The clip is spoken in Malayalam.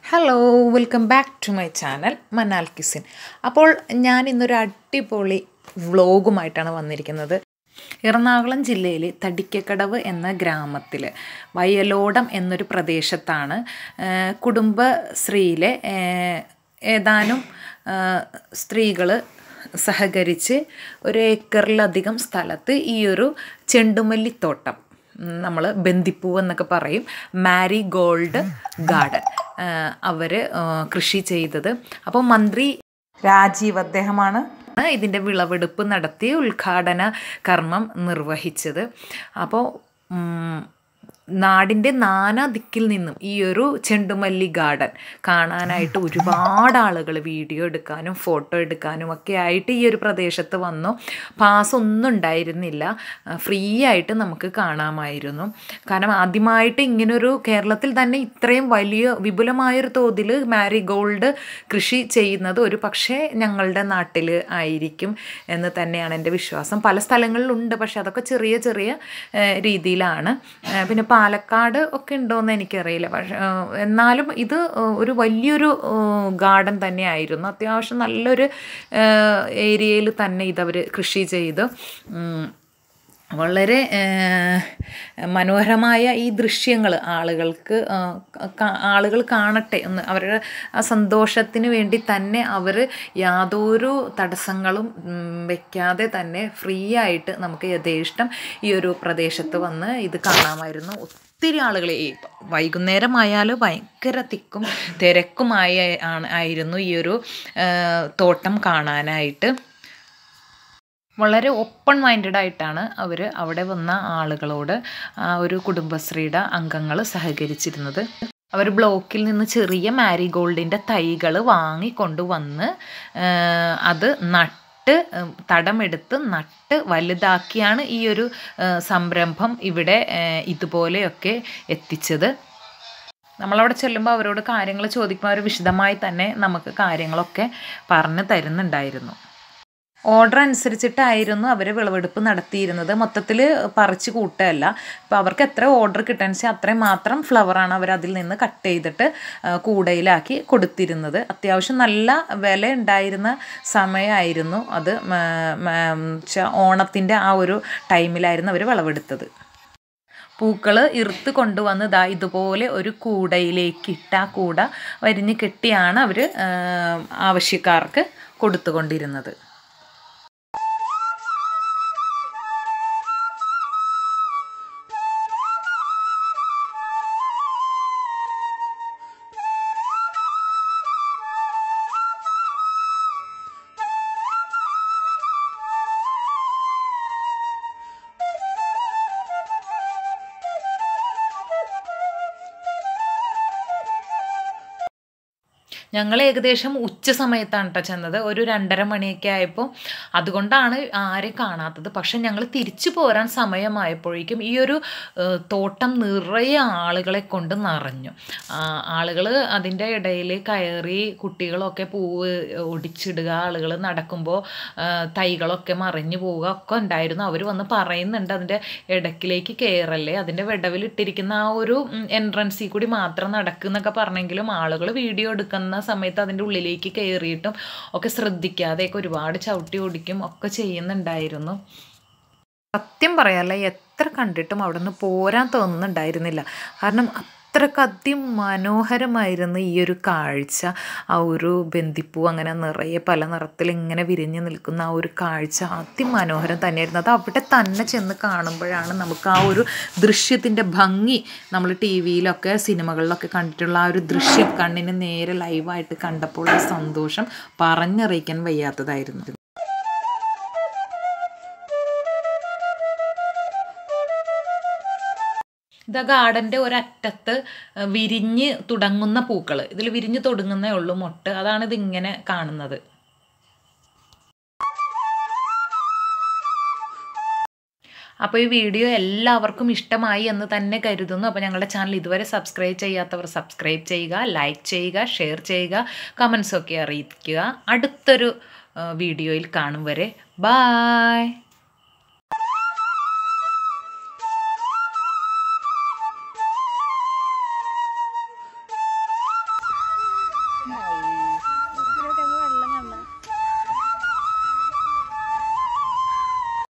hello welcome back to my channel Manal kitchen അപ്പോൾ ഞാൻ ഇന്നൊരു അടിപൊളി വ്ളോഗുമായിട്ടാണ് വന്നിരിക്കുന്നത് എറണാകുളം ജില്ലയിൽ തടിക്കക്കടവ് എന്ന ഗ്രാമത്തിൽ വയലോടം എന്നൊരു പ്രദേശത്താണ് കുടുംബശ്രീയിലെ ഏഹ്, ഏതാനും സ്ത്രീകൾ സഹകരിച്ച് ഒരു ഏക്കറിലധികം സ്ഥലത്ത് ഈ ഒരു ചെണ്ടുമല്ലിത്തോട്ടം നമ്മൾ ബന്ദിപ്പൂ എന്നൊക്കെ പറയും മാരി ഗോൾഡ് ഗാർഡൻ അവർ കൃഷി ചെയ്തത് അപ്പോൾ മന്ത്രി രാജീവ് അദ്ദേഹമാണ് ഇതിൻ്റെ വിളവെടുപ്പ് നടത്തി ഉദ്ഘാടന കർമ്മം നിർവഹിച്ചത് അപ്പോൾ ഉം, നാടിൻ്റെ നാനാ ദിക്കിൽ നിന്നും ഈ ഒരു ചെണ്ടുമല്ലി ഗാർഡൻ കാണാനായിട്ട് ഒരുപാട് ആളുകൾ വീഡിയോ എടുക്കാനും ഫോട്ടോ എടുക്കാനും ഒക്കെ ആയിട്ട് ഈ ഒരു പ്രദേശത്ത് വന്നു പാസ് ഒന്നും ഉണ്ടായിരുന്നില്ല ഫ്രീ ആയിട്ട് നമുക്ക് കാണാമായിരുന്നു കാരണം ആദ്യമായിട്ട് ഇങ്ങനൊരു കേരളത്തിൽ തന്നെ ഇത്രയും വലിയ വിപുലമായൊരു തോതിൽ മാരിഗോൾഡ് കൃഷി ചെയ്യുന്നത് ഒരു പക്ഷേ ഞങ്ങളുടെ നാട്ടിൽ ആയിരിക്കും എന്ന് തന്നെയാണ് എൻ്റെ വിശ്വാസം പല സ്ഥലങ്ങളിലുണ്ട് പക്ഷെ അതൊക്കെ ചെറിയ ചെറിയ ഏഹ്, രീതിയിലാണ് ഏഹ്, പിന്നെ പാലക്കാട് ഒക്കെ ഉണ്ടോയെന്ന് എനിക്കറിയില്ല പക്ഷെ ഏഹ്, എന്നാലും ഇത് ഏഹ്, ഒരു വലിയൊരു ഗാർഡൻ തന്നെയായിരുന്നു അത്യാവശ്യം നല്ലൊരു ഏരിയയിൽ തന്നെ ഇതവർ കൃഷി ചെയ്ത് ഉം, വളരെ ഏഹ്, മനോഹരമായ ഈ ദൃശ്യങ്ങൾ ആളുകൾക്ക് ആഹ്, കാ- ആളുകൾ കാണട്ടെ എന്ന് അവരുടെ ആ സന്തോഷത്തിന് വേണ്ടി തന്നെ അവർ യാതൊരു തടസ്സങ്ങളും ഉം, വെക്കാതെ തന്നെ ഫ്രീ ആയിട്ട് നമുക്ക് യഥേഷ്ടം ഈ ഒരു പ്രദേശത്ത് വന്ന് ഇത് കാണാമായിരുന്നു ഒത്തിരി ആളുകൾ ഈ വൈകുന്നേരമായാൽ ഭയങ്കര തിക്കും തിരക്കുമായ ആണ് ആയിരുന്നു ഈ ഒരു ഏഹ്, തോട്ടം കാണാനായിട്ട് വളരെ ഓപ്പൺ മൈൻഡഡ് ആയിട്ടാണ് അവർ അവിടെ വന്ന ആളുകളോട് ആ ഒരു കുടുംബശ്രീയുടെ അംഗങ്ങൾ സഹകരിച്ചിരുന്നത് അവർ ബ്ലോക്കിൽ നിന്ന് ചെറിയ മാരിഗോൾഡിൻ്റെ തൈകൾ വാങ്ങിക്കൊണ്ടുവന്ന് ആ, അത് നട്ട് ഉം, തടമെടുത്ത് നട്ട് വലുതാക്കിയാണ് ഈ ഒരു ആ, സംരംഭം ഇവിടെ ആ, ഇതുപോലെയൊക്കെ എത്തിച്ചത് നമ്മളവിടെ ചെല്ലുമ്പോൾ അവരോട് കാര്യങ്ങൾ ചോദിക്കുമ്പോൾ അവർ വിശദമായി തന്നെ നമുക്ക് കാര്യങ്ങളൊക്കെ പറഞ്ഞു തരുന്നുണ്ടായിരുന്നു ഓർഡർ അനുസരിച്ചിട്ടായിരുന്നു അവർ വിളവെടുപ്പ് നടത്തിയിരുന്നത് മൊത്തത്തിൽ പറിച്ച് കൂട്ടുകയല്ല ഇപ്പോൾ അവർക്ക് എത്ര ഓർഡർ കിട്ടാന്ന് വെച്ചാൽ അത്രയും മാത്രം ഫ്ലവറാണ് അവർ അതിൽ നിന്ന് കട്ട് ചെയ്തിട്ട് ആ, കൂടയിലാക്കി കൊടുത്തിരുന്നത് അത്യാവശ്യം നല്ല വില ഉണ്ടായിരുന്ന സമയമായിരുന്നു അത് വെച്ചാൽ ഓണത്തിൻ്റെ ആ ഒരു ടൈമിലായിരുന്നു അവർ വിളവെടുത്തത് പൂക്കൾ ഇറുത്ത് കൊണ്ടുവന്ന് ദാ ഇതുപോലെ ഒരു കൂടയിലേക്ക് ഇട്ട ആ കൂട വരിഞ്ഞ് കെട്ടിയാണ് അവർ ആവശ്യക്കാർക്ക് കൊടുത്തുകൊണ്ടിരുന്നത് ഞങ്ങൾ ഏകദേശം ഉച്ച സമയത്താണ് കേട്ടോ ചെന്നത് ഒരു രണ്ടര മണിയൊക്കെ ആയപ്പോൾ അതുകൊണ്ടാണ് ആരെയും കാണാത്തത് പക്ഷെ ഞങ്ങൾ തിരിച്ചു പോരാൻ സമയമായപ്പോഴേക്കും ഈ ഒരു ഏഹ്, തോട്ടം നിറയെ ആളുകളെ കൊണ്ട് നിറഞ്ഞു ആളുകൾ അതിൻ്റെ ഇടയിൽ കയറി കുട്ടികളൊക്കെ പൂവ് ഒടിച്ചിടുക ആളുകൾ നടക്കുമ്പോൾ തൈകളൊക്കെ മറിഞ്ഞു പോവുക ഒക്കെ ഉണ്ടായിരുന്നു അവർ വന്ന് പറയുന്നുണ്ട് അതിൻ്റെ ഇടക്കിലേക്ക് കയറല്ലേ അതിൻ്റെ വിടവിലിട്ടിരിക്കുന്ന ആ ഒരു എൻട്രൻസിൽ കൂടി മാത്രം നടക്കുന്നൊക്കെ പറഞ്ഞെങ്കിലും ആളുകൾ വീഡിയോ എടുക്കുന്ന സമയത്ത് അതിൻ്റെ ഉള്ളിലേക്ക് കയറിയിട്ടും ഒക്കെ ശ്രദ്ധിക്കാതെയൊക്കെ ഒരുപാട് ചവിട്ടി ഓടിക്കും ഒക്കെ ചെയ്യുന്നുണ്ടായിരുന്നു സത്യം പറയാല്ല എത്ര കണ്ടിട്ടും അവിടെ നിന്ന് പോരാൻ തോന്നുന്നുണ്ടായിരുന്നില്ല കാരണം അത്രക്ക് അതിമനോഹരമായിരുന്നു ഈ ഒരു കാഴ്ച ആ ഒരു ബന്ദിപ്പൂ അങ്ങനെ നിറയെ പല നിറത്തിൽ ഇങ്ങനെ വിരിഞ്ഞ് നിൽക്കുന്ന ആ ഒരു കാഴ്ച അതിമനോഹരം തന്നെയായിരുന്നു അത് അവിടെ തന്നെ ചെന്ന് കാണുമ്പോഴാണ് നമുക്ക് ആ ഒരു ദൃശ്യത്തിൻ്റെ ഭംഗി നമ്മൾ ടി വിയിലൊക്കെ സിനിമകളിലൊക്കെ കണ്ടിട്ടുള്ള ആ ഒരു ദൃശ്യം കണ്ണിന് നേരെ ലൈവായിട്ട് കണ്ടപ്പോൾ ആ സന്തോഷം പറഞ്ഞറിയിക്കാൻ വയ്യാത്തതായിരുന്നു ഇത് ഗാർഡൻ്റെ ഒരറ്റത്ത് വിരിഞ്ഞ് തുടങ്ങുന്ന പൂക്കൾ ഇതിൽ വിരിഞ്ഞ് തുടങ്ങുന്നേ ഉള്ളൂ മൊട്ട് അതാണ് ഇതിങ്ങനെ കാണുന്നത് അപ്പോൾ ഈ വീഡിയോ എല്ലാവർക്കും ഇഷ്ടമായി എന്ന് തന്നെ കരുതുന്നു അപ്പോൾ ഞങ്ങളുടെ ചാനൽ ഇതുവരെ സബ്സ്ക്രൈബ് ചെയ്യാത്തവർ സബ്സ്ക്രൈബ് ചെയ്യുക ലൈക്ക് ചെയ്യുക ഷെയർ ചെയ്യുക കമൻസൊക്കെ അറിയിക്കുക അടുത്തൊരു വീഡിയോയിൽ കാണും വരെ ബായ്